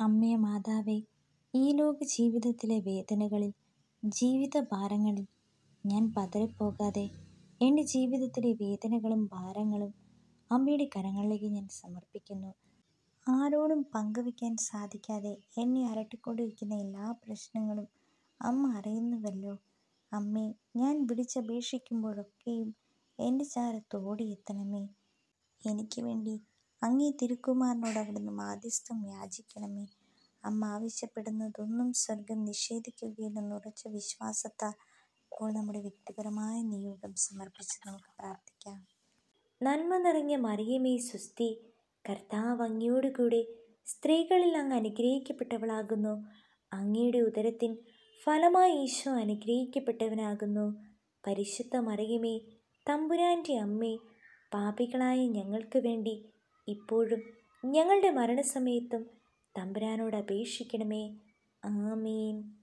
അമ്മേ മാതാവേ ഈ ലോക ജീവിതത്തിലെ വേദനകളിൽ ജീവിതഭാരങ്ങളിൽ ഞാൻ പതറിപ്പോകാതെ എൻ്റെ ജീവിതത്തിലെ വേദനകളും ഭാരങ്ങളും അമ്മയുടെ കരങ്ങളിലേക്ക് ഞാൻ സമർപ്പിക്കുന്നു ആരോടും പങ്കുവയ്ക്കാൻ സാധിക്കാതെ എന്നെ അലട്ടിക്കൊണ്ടിരിക്കുന്ന എല്ലാ പ്രശ്നങ്ങളും അമ്മ അറിയുന്നുവല്ലോ അമ്മേ ഞാൻ വിളിച്ചപേക്ഷിക്കുമ്പോഴൊക്കെയും എൻ്റെ ചാരത്ത് ഓടിയെത്തണമേ എനിക്ക് വേണ്ടി അങ്ങേ തിരുക്കുമാരനോട് അവിടുന്ന് മാധ്യസ്ഥം യാചിക്കണമേ അമ്മ ആവശ്യപ്പെടുന്നതൊന്നും സ്വർഗം നിഷേധിക്കുകയില്ലെന്ന് ഉറച്ച വിശ്വാസത്താൽ ഇപ്പോൾ നമ്മുടെ വ്യക്തിപരമായ നിയോഗം സമർപ്പിച്ച് നമുക്ക് പ്രാർത്ഥിക്കാം നന്മ നിറഞ്ഞ മറിയമേ സുസ്തി കർത്താവ് അങ്ങയോടുകൂടെ സ്ത്രീകളിൽ അങ്ങ് അനുഗ്രഹിക്കപ്പെട്ടവളാകുന്നു അങ്ങയുടെ ഉദരത്തിൻ ഫലമായി ഈശോ അനുഗ്രഹിക്കപ്പെട്ടവനാകുന്നു പരിശുദ്ധ മറിയമേ തമ്പുരാൻ്റെ അമ്മേ പാപികളായ ഞങ്ങൾക്ക് വേണ്ടി ഇപ്പോഴും ഞങ്ങളുടെ മരണസമയത്തും തമ്പുരാനോട് അപേക്ഷിക്കണമേ ആമീൻ